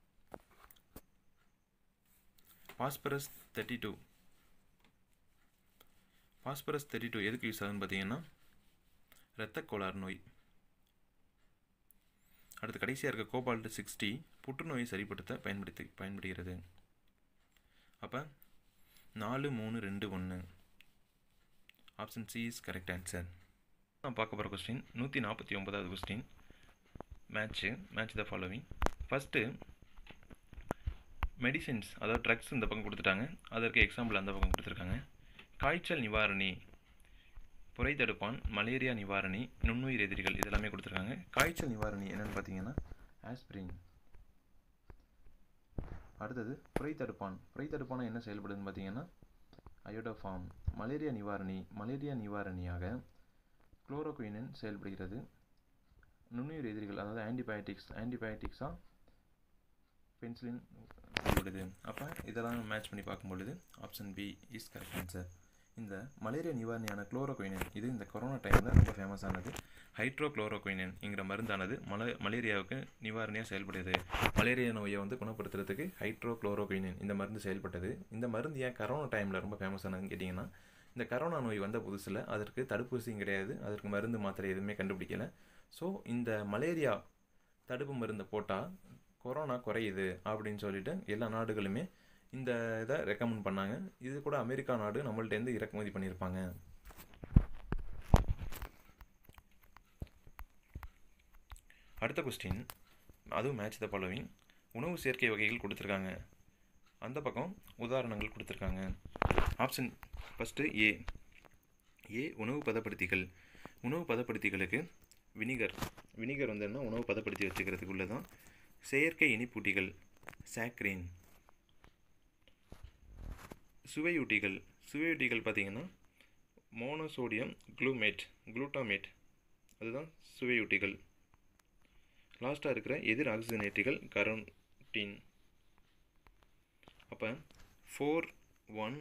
Speaker 1: phosphorus thirty two phosphorus thirty two எதுக்கு யூஸ் ஆகுதுன்னு பார்த்தீங்கன்னா இரத்த கோளாறு நோய் அடுத்து கடைசியாக இருக்க கோபால்ட் சிக்ஸ்டி புற்றுநோயை சரிப்படுத்த பயன்படுத்தி பயன்படுகிறது அப்போ நாலு மூணு ரெண்டு ஒன்று option C is correct answer நான் பார்க்க போகிற கொஸ்டின் நூற்றி நாற்பத்தி ஒன்பதாவது question match match the following first medicines அதாவது ட்ரக்ஸ் இந்த பக்கம் கொடுத்துட்டாங்க அதற்கு எக்ஸாம்பிள் அந்த பக்கம் கொடுத்துருக்காங்க காய்ச்சல் நிவாரணி புரை தடுப்பான் மலேரியா நிவாரணி நுண்ணுயிர் எதிரிகள் இதெல்லாமே கொடுத்துருக்காங்க காய்ச்சல் நிவாரணி என்னென்னு பார்த்தீங்கன்னா ஆஸ்பிரின் அடுத்தது புரை தடுப்பான் புரை தடுப்பான என்ன செயல்படுதுன்னு பார்த்தீங்கன்னா அயோடோஃபார்ம் மலேரியா நிவாரணி மலேரியா நிவாரணியாக குளோரோகுயினின் செயல்படுகிறது நுண்ணுயிர் எதிரிகள் அதாவது ஆன்டிபயோட்டிக்ஸ் ஆன்டிபயோட்டிக்ஸாக பென்சிலின் செயல்படுது அப்போ இதெல்லாம் மேட்ச் பண்ணி பார்க்கும்பொழுது option B is correct answer இந்த மலேரியா நிவாரணியான குளோரோகுயினின் இது இந்த கொரோனா டைமில் ரொம்ப ஃபேமஸ் ஆனது ஹைட்ரோ குளோரோகுயினின்ங்கிற மருந்தானது மல மலேரியாவுக்கு நிவாரணியாக செயல்படுது மலேரியா நோயை வந்து குணப்படுத்துறதுக்கு ஹைட்ரோ குளோரோகுயினின் இந்த மருந்து செயல்பட்டது இந்த மருந்து ஏன் கரோனா டைமில் ரொம்ப ஃபேமஸ் ஆனதுன்னு கேட்டிங்கன்னா இந்த கரோனா நோய் வந்த புதுசில் அதற்கு தடுப்பூசியும் கிடையாது அதற்கு மருந்து மாத்திரை எதுவுமே கண்டுபிடிக்கல ஸோ இந்த மலேரியா தடுப்பு மருந்து போட்டால் கொரோனா குறையுது அப்படின்னு சொல்லிட்டு எல்லா நாடுகளுமே இந்த இதை ரெக்கமெண்ட் பண்ணாங்க இது கூட அமெரிக்கா நாடு நம்மள்ட்டேருந்து இறக்குமதி பண்ணியிருப்பாங்க அடுத்த கொஸ்டின் அதுவும் மேட்ச் த ஃபாலோவிங் உணவு சேர்க்கை வகைகள் கொடுத்துருக்காங்க அந்த பக்கம் உதாரணங்கள் கொடுத்துருக்காங்க ஆப்ஷன் ஃபஸ்ட்டு ஏ ஏ உணவு பதப்படுத்திகள் உணவு பதப்படுத்திகளுக்கு வினிகர் வினிகர் வந்து என்ன உணவு பதப்படுத்தி வச்சுக்கிறதுக்கு உள்ளதான் செயற்கை இனிப்பூட்டிகள் சாக்ரீன் சுவையூட்டிகள் சுவையூட்டிகள் பார்த்திங்கன்னா மோனோசோடியம் குளூமேட் குளூட்டாமேட் அதுதான் சுவையூட்டிகள் லாஸ்ட்டாக இருக்கிற எதிர் ஆக்சிஜனேட்டிகள் கரோட்டீன் அப்போ four one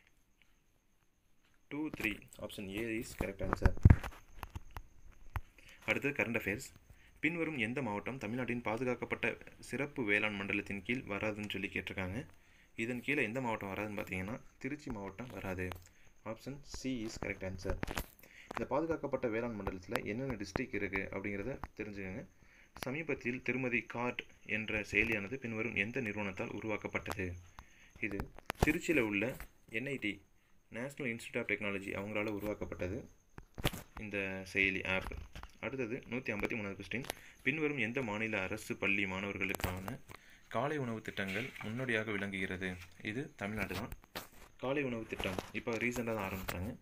Speaker 1: two three option A is correct answer அடுத்தது கரண்ட் அஃபேர்ஸ் பின்வரும் எந்த மாவட்டம் தமிழ்நாட்டின் பாதுகாக்கப்பட்ட சிறப்பு வேளாண் மண்டலத்தின் கீழ் வராதுன்னு சொல்லி கேட்டிருக்காங்க இதன் கீழே எந்த மாவட்டம் வராதுன்னு பார்த்தீங்கன்னா திருச்சி மாவட்டம் வராது option C is correct answer இந்த பாதுகாக்கப்பட்ட வேளாண் மண்டலத்தில் என்னென்ன டிஸ்ட்ரிக் இருக்குது அப்படிங்கிறத தெரிஞ்சுக்கோங்க சமீபத்தில் திருமதி கார்ட் என்ற செயலியானது பின்வரும் எந்த நிறுவனத்தால் உருவாக்கப்பட்டது இது திருச்சியில் உள்ள NIT national institute of technology அவங்களால உருவாக்கப்பட்டது இந்த செயலி ஆப் அடுத்தது நூற்றி ஐம்பத்தி மூணாவது கொஸ்டின் பின்வரும் எந்த மாநில அரசு பள்ளி மாணவர்களுக்கான காலை உணவு திட்டங்கள் முன்னோடியாக விளங்குகிறது இது தமிழ்நாடு தான் காலை உணவு திட்டம் இப்போ ரீசெண்டாக தான் ஆரம்பித்தாங்க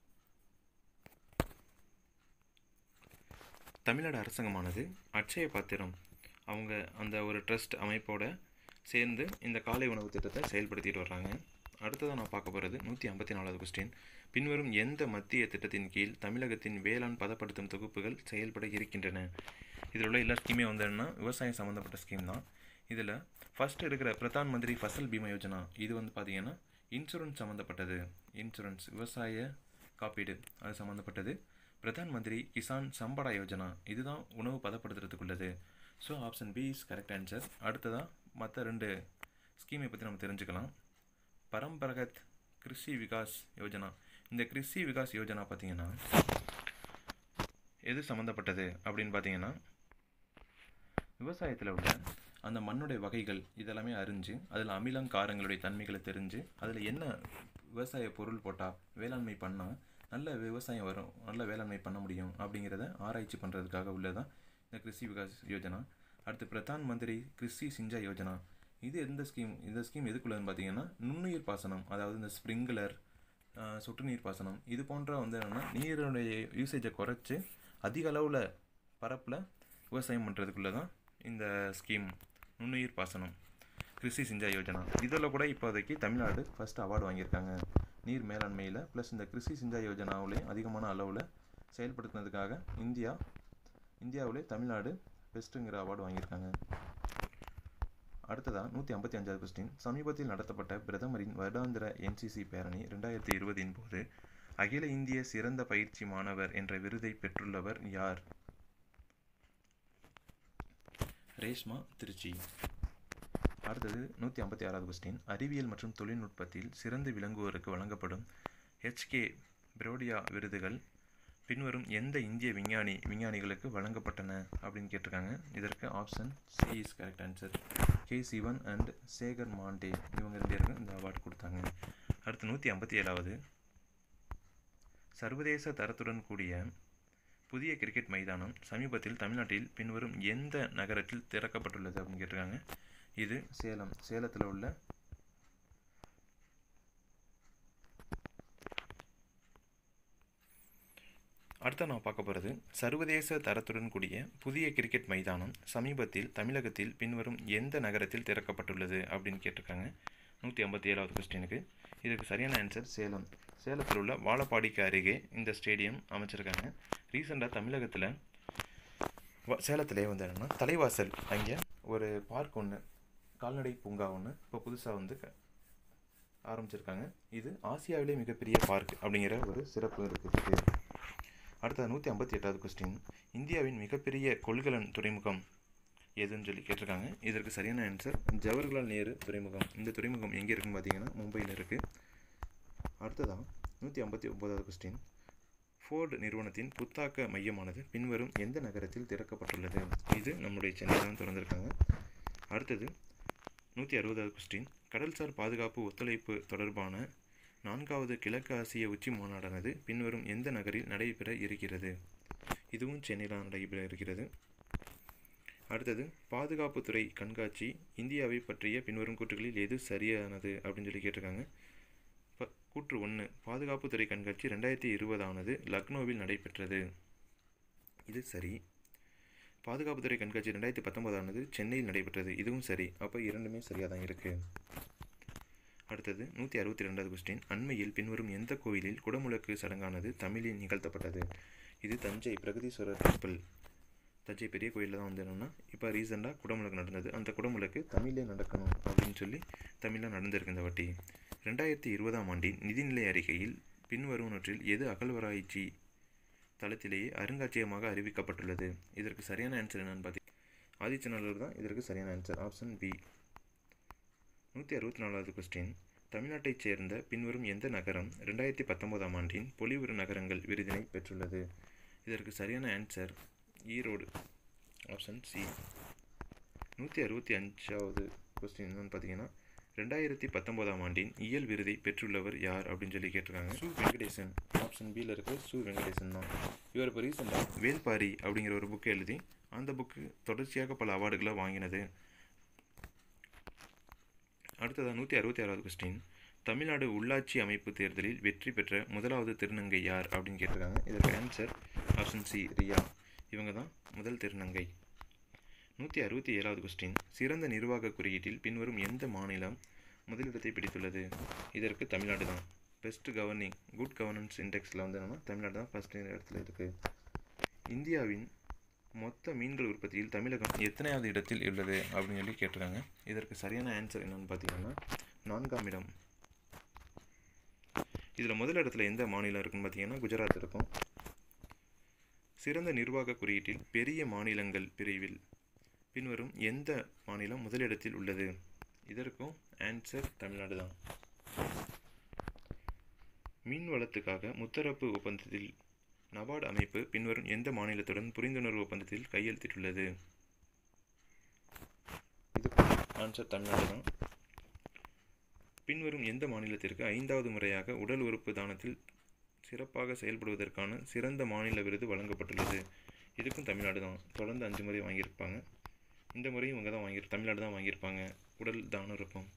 Speaker 1: தமிழ்நாடு அரசாங்கமானது அட்சய பாத்திரம் அவங்க அந்த ஒரு ட்ரஸ்ட் அமைப்போட சேர்ந்து இந்த காலை உணவு திட்டத்தை செயல்படுத்திட்டு வர்றாங்க அடுத்ததாக நான் பார்க்க போகிறது நூற்றி ஐம்பத்தி நாலாவது கொஸ்டின் பின்வரும் எந்த மத்திய திட்டத்தின் கீழ் தமிழகத்தின் வேளாண் பதப்படுத்தும் தொகுப்புகள் செயல்பட இருக்கின்றன இதில் உள்ள எல்லா ஸ்கீமே வந்து என்னன்னா விவசாயம் சம்மந்தப்பட்ட ஸ்கீம் தான் இதில் ஃபஸ்ட்டு இருக்கிற பிரதான் மந்திரி ஃபசல் பீமா யோஜனா இது வந்து பார்த்திங்கன்னா இன்சூரன்ஸ் சம்மந்தப்பட்டது இன்சூரன்ஸ் விவசாய காப்பீடு அது சம்மந்தப்பட்டது பிரதான் மந்திரி கிசான் சம்படா யோஜனா இதுதான் உணவு பதப்படுத்துறதுக்குள்ளது so option B is correct answer அடுத்ததாக மற்ற ரெண்டு ஸ்கீமை பற்றி நம்ம தெரிஞ்சுக்கலாம் பரம்பரகத் கிருஷி விகாஸ் யோஜனா இந்த கிருஷி விகாஸ் யோஜனா பார்த்தீங்கன்னா எது சம்மந்தப்பட்டது அப்படின்னு பார்த்தீங்கன்னா விவசாயத்தில் உள்ள அந்த மண்ணுடைய வகைகள் இதெல்லாமே அறிஞ்சு அதில் அமிலம் காரங்களுடைய தன்மைகளை தெரிஞ்சு அதில் என்ன விவசாய பொருள் போட்டால் வேளாண்மை பண்ணால் நல்ல விவசாயம் வரும் நல்ல வேளாண்மை பண்ண முடியும் அப்படிங்கிறத ஆராய்ச்சி பண்ணுறதுக்காக உள்ளதான் இந்த கிருஷி விகாஸ் யோஜனா அடுத்து பிரதான் மந்திரி கிருஷி சிஞ்சா யோஜனா இது எந்த ஸ்கீம் இந்த ஸ்கீம் எதுக்குள்ளன்னு பார்த்தீங்கன்னா நுண்ணுயிர் பாசனம் அதாவது இந்த ஸ்ப்ரிங்க்லர் சொட்டு நீர் பாசனம் இது போன்ற வந்து என்னென்னா நீருடைய யூசேஜை குறைச்சி அதிக அளவில் பரப்பில் விவசாயம் பண்ணுறதுக்குள்ள தான் இந்த ஸ்கீம் நுண்ணுயிர் பாசனம் கிருஷி சிஞ்சா யோஜனா இதில் கூட இப்போதைக்கு தமிழ்நாடு ஃபஸ்ட் அவார்டு வாங்கியிருக்காங்க நீர் மேலாண்மையில் ப்ளஸ் இந்த கிருஷி சிஞ்சா யோஜனாவிலையும் அதிகமான அளவில் செயல்படுத்தினதுக்காக இந்தியா இந்தியாவிலே தமிழ்நாடு பெஸ்ட்டுங்கிற அவார்டு வாங்கியிருக்காங்க அடுத்ததாக நூற்றி ஐம்பத்தி அஞ்சாவது கொஸ்டின் சமீபத்தில் நடத்தப்பட்ட பிரதமரின் வருடாந்திர என்சிசி பேரணி ரெண்டாயிரத்தி இருபதின் போது அகில இந்திய சிறந்த பயிற்சி மாணவர் என்ற விருதை பெற்றுள்ளவர் யார் ரேஷ்மா திருச்சி அடுத்தது நூற்றி ஐம்பத்தி ஆறாவது கொஸ்டின் அறிவியல் மற்றும் தொழில்நுட்பத்தில் சிறந்து விளங்குவோருக்கு வழங்கப்படும் ஹெச்கே பிரோடியா விருதுகள் பின்வரும் எந்த இந்திய விஞ்ஞானி விஞ்ஞானிகளுக்கு வழங்கப்பட்டன அப்படின்னு கேட்டிருக்காங்க இதற்கு option C is correct answer K Sivan and Shekhar Mande இவங்க ரெண்டு பேருக்கும் இந்த அவார்டு கொடுத்தாங்க அடுத்து நூற்றி ஐம்பத்தி ஏழாவது சர்வதேச தரத்துடன் கூடிய புதிய கிரிக்கெட் மைதானம் சமீபத்தில் தமிழ்நாட்டில் பின்வரும் எந்த நகரத்தில் திறக்கப்பட்டுள்ளது அப்படின்னு கேட்டிருக்காங்க இது சேலம் சேலத்தில் உள்ள அடுத்த நான் பார்க்க போகிறது சர்வதேச தரத்துடன் கூடிய புதிய கிரிக்கெட் மைதானம் சமீபத்தில் தமிழகத்தில் பின்வரும் எந்த நகரத்தில் திறக்கப்பட்டுள்ளது அப்படின்னு கேட்டிருக்காங்க நூற்றி ஐம்பத்தி ஏழாவது கொஸ்டினுக்கு இதுக்கு சரியான ஆன்சர் சேலம் சேலத்தில் உள்ள வாழப்பாடிக்கு அருகே இந்த ஸ்டேடியம் அமைச்சிருக்காங்க ரீசெண்டாக தமிழகத்தில் சேலத்திலே வந்து என்னென்னா தலைவாசல் அங்கே ஒரு பார்க் ஒன்று கால்நடை பூங்கா ஒன்று இப்போ புதுசாக வந்து ஆரம்பிச்சிருக்காங்க இது ஆசியாவிலே மிகப்பெரிய பார்க் அப்படிங்கிற ஒரு சிறப்பு இருக்குது அடுத்தது நூற்றி ஐம்பத்தி எட்டாவது கொஸ்டின் இந்தியாவின் மிகப்பெரிய கொள்கலன் துறைமுகம் எதுன்னு சொல்லி கேட்டிருக்காங்க இதற்கு சரியான ஆன்சர் ஜவஹர்லால் நேரு துறைமுகம் இந்த துறைமுகம் எங்கே இருக்குன்னு பார்த்தீங்கன்னா மும்பையில் இருக்குது அடுத்ததான் நூற்றி ஐம்பத்தி ஒன்பதாவது கொஸ்டின் ஃபோர்டு நிறுவனத்தின் புத்தாக்க மையமானது பின்வரும் எந்த நகரத்தில் திறக்கப்பட்டுள்ளது இது நம்முடைய சென்னை தான் திறந்திருக்காங்க அடுத்தது நூற்றி அறுபதாவது கொஸ்டின் கடல்சார் பாதுகாப்பு ஒத்துழைப்பு தொடர்பான நான்காவது கிழக்கு ஆசிய உச்சி மாநாடானது பின்வரும் எந்த நகரில் நடைபெற இருக்கிறது இதுவும் சென்னையில் நடைபெற இருக்கிறது அடுத்தது பாதுகாப்புத்துறை கண்காட்சி இந்தியாவை பற்றிய பின்வரும் கூற்றுகளில் எது சரியானது அப்படின்னு சொல்லி கேட்டிருக்காங்க ப கூற்று ஒன்று பாதுகாப்புத்துறை கண்காட்சி ரெண்டாயிரத்தி இருபதானது லக்னோவில் நடைபெற்றது இது சரி பாதுகாப்புத்துறை கண்காட்சி ரெண்டாயிரத்தி பத்தொன்பதானது சென்னையில் நடைபெற்றது இதுவும் சரி அப்போ இரண்டுமே சரியாக தான் இருக்குது அடுத்தது நூற்றி அறுபத்தி ரெண்டாவது கொஸ்டின் அண்மையில் பின்வரும் எந்த கோயிலில் குடமுழக்கு சடங்கானது தமிழில் நிகழ்த்தப்பட்டது இது தஞ்சை பிரகதீஸ்வரர் டெம்பிள் தஞ்சை பெரிய கோயிலில் தான் வந்து என்னென்னா இப்போ ரீசெண்டாக குடமுழக்கு நடந்தது அந்த குடமுழக்கு தமிழே நடக்கணும் அப்படின்னு சொல்லி தமிழில் நடந்திருக்கு இந்த வாட்டி ரெண்டாயிரத்தி இருபதாம் ஆண்டின் நிதிநிலை அறிக்கையில் பின்வருவனற்றில் எது அகழ்வராய்ச்சி தளத்திலேயே அருங்காட்சியகமாக அறிவிக்கப்பட்டுள்ளது இதற்கு சரியான ஆன்சர் என்னன்னு பார்த்தீங்கன்னா ஆதிச்சநல்லூர் தான் இதற்கு சரியான ஆன்சர் ஆப்ஷன் பி நூற்றி அறுபத்தி நாலாவது கொஸ்டின் தமிழ்நாட்டைச் சேர்ந்த பின்வரும் எந்த நகரம் ரெண்டாயிரத்தி பத்தொம்போதாம் ஆண்டின் பொலிவுறு நகரங்கள் விருதினை பெற்றுள்ளது இதற்கு சரியான ஆன்சர் ஈரோடு ஆப்ஷன் சி நூற்றி அறுபத்தி அஞ்சாவது கொஸ்டின் என்னன்னு பார்த்தீங்கன்னா ரெண்டாயிரத்தி பத்தொம்போதாம் ஆண்டின் இயல் விருதை பெற்றுள்ளவர் யார் அப்படின்னு சொல்லி கேட்டிருக்காங்க சு வெங்கடேசன் ஆப்ஷன் பியில் இருக்க சு வெங்கடேசன் தான் இவர் இப்போ ரீசெண்டாக வேல்பாரி அப்படிங்கிற ஒரு புக்கு எழுதி அந்த புக்கு தொடர்ச்சியாக பல அவார்டுகளை வாங்கினது அடுத்ததாக நூற்றி அறுபத்தி ஆறாவது கொஸ்டின் தமிழ்நாடு உள்ளாட்சி அமைப்பு தேர்தலில் வெற்றி பெற்ற முதலாவது திருநங்கை யார் அப்படின்னு கேட்டிருக்காங்க இதற்கு ஆன்சர் ஆப்ஷன் சி ரியா இவங்க தான் முதல் திருநங்கை நூற்றி அறுபத்தி ஏழாவது கொஸ்டின் சிறந்த நிர்வாக குறியீட்டில் பின்வரும் எந்த மாநிலம் முதலிடத்தை பிடித்துள்ளது இதற்கு தமிழ்நாடு தான் பெஸ்ட் கவர்னிங் குட் கவர்னன்ஸ் இண்டெக்ஸில் வந்து என்னன்னா தமிழ்நாடு தான் ஃபஸ்ட் இடத்துல இருக்குது இந்தியாவின் மொத்த மீன்கள் உற்பத்தியில் தமிழகம் எத்தனையாவது இடத்தில் உள்ளது அப்படின்னு சொல்லி கேட்டிருக்காங்க இதற்கு சரியான ஆன்சர் என்னன்னு பார்த்தீங்கன்னா நான்காம் இடம் இதில் முதல் இடத்துல எந்த மாநிலம் இருக்குன்னு பார்த்தீங்கன்னா குஜராத் இருக்கும் சிறந்த நிர்வாக குறியீட்டில் பெரிய மாநிலங்கள் பிரிவில் பின்வரும் எந்த மாநிலம் முதலிடத்தில் உள்ளது இதற்கும் ஆன்சர் தமிழ்நாடு தான் மீன் வளத்துக்காக முத்தரப்பு ஒப்பந்தத்தில் நபார்டு அமைப்பு பின்வரும் எந்த மாநிலத்துடன் புரிந்துணர்வு ஒப்பந்தத்தில் கையெழுத்திட்டுள்ளது இதுக்கு ஆன்சர் தமிழ்நாடு தான் பின்வரும் எந்த மாநிலத்திற்கு ஐந்தாவது முறையாக உடல் உறுப்பு தானத்தில் சிறப்பாக செயல்படுவதற்கான சிறந்த மாநில விருது வழங்கப்பட்டுள்ளது இதுக்கும் தமிழ்நாடு தான் தொடர்ந்து அஞ்சு முறை வாங்கியிருப்பாங்க இந்த முறையும் இவங்க தான் வாங்கி தமிழ்நாடு தான் வாங்கியிருப்பாங்க உடல் தான ரூபம்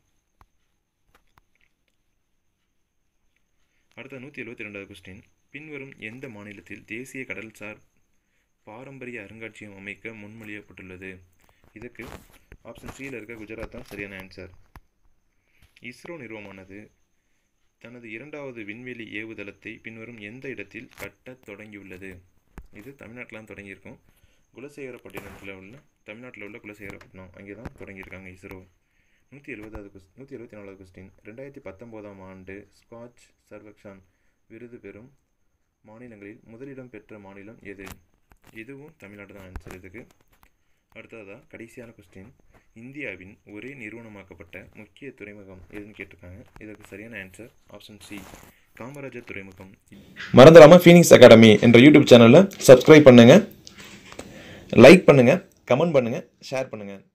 Speaker 1: அடுத்த நூற்றி எழுபத்தி ரெண்டாவது கொஸ்டின் பின்வரும் எந்த மாநிலத்தில் தேசிய கடல்சார் பாரம்பரிய அருங்காட்சியகம் அமைக்க முன்மொழியப்பட்டுள்ளது இதுக்கு ஆப்ஷன் சியில் இருக்க குஜராத் தான் சரியான ஆன்சர் இஸ்ரோ நிறுவனமானது தனது இரண்டாவது விண்வெளி ஏவுதளத்தை பின்வரும் எந்த இடத்தில் கட்டத் தொடங்கியுள்ளது இது தமிழ்நாட்டில் தான் தொடங்கியிருக்கோம் குலசேகரப்பட்டினத்தில் உள்ள தமிழ்நாட்டில் உள்ள குலசேகரப்பட்டினம் அங்கே தான் தொடங்கியிருக்காங்க இஸ்ரோ நூற்றி எழுபதாவது கொஸ் நூற்றி எழுபத்தி நாலாவது கொஸ்டின் ரெண்டாயிரத்தி பத்தொம்போதாம் ஆண்டு ஸ்காட்ச் சர்வக்ஷான் விருது பெறும் மாநிலங்களில் முதலிடம் பெற்ற மாநிலம் எது இதுவும் தமிழ்நாடு தான் ஆன்சர் இதுக்கு அடுத்ததாக கடைசியான கொஸ்டின் இந்தியாவின் ஒரே நிறுவனமாக்கப்பட்ட முக்கிய துறைமுகம் எதுன்னு கேட்டிருக்காங்க இதற்கு சரியான ஆன்சர் ஆப்ஷன் சி காமராஜர் துறைமுகம்
Speaker 2: மறந்துடாமல் ஃபீனிக்ஸ் அகாடமி என்ற யூடியூப் சேனலை சப்ஸ்கிரைப் பண்ணுங்கள் லைக் பண்ணுங்கள் கமெண்ட் பண்ணுங்கள் ஷேர் பண்ணுங்கள்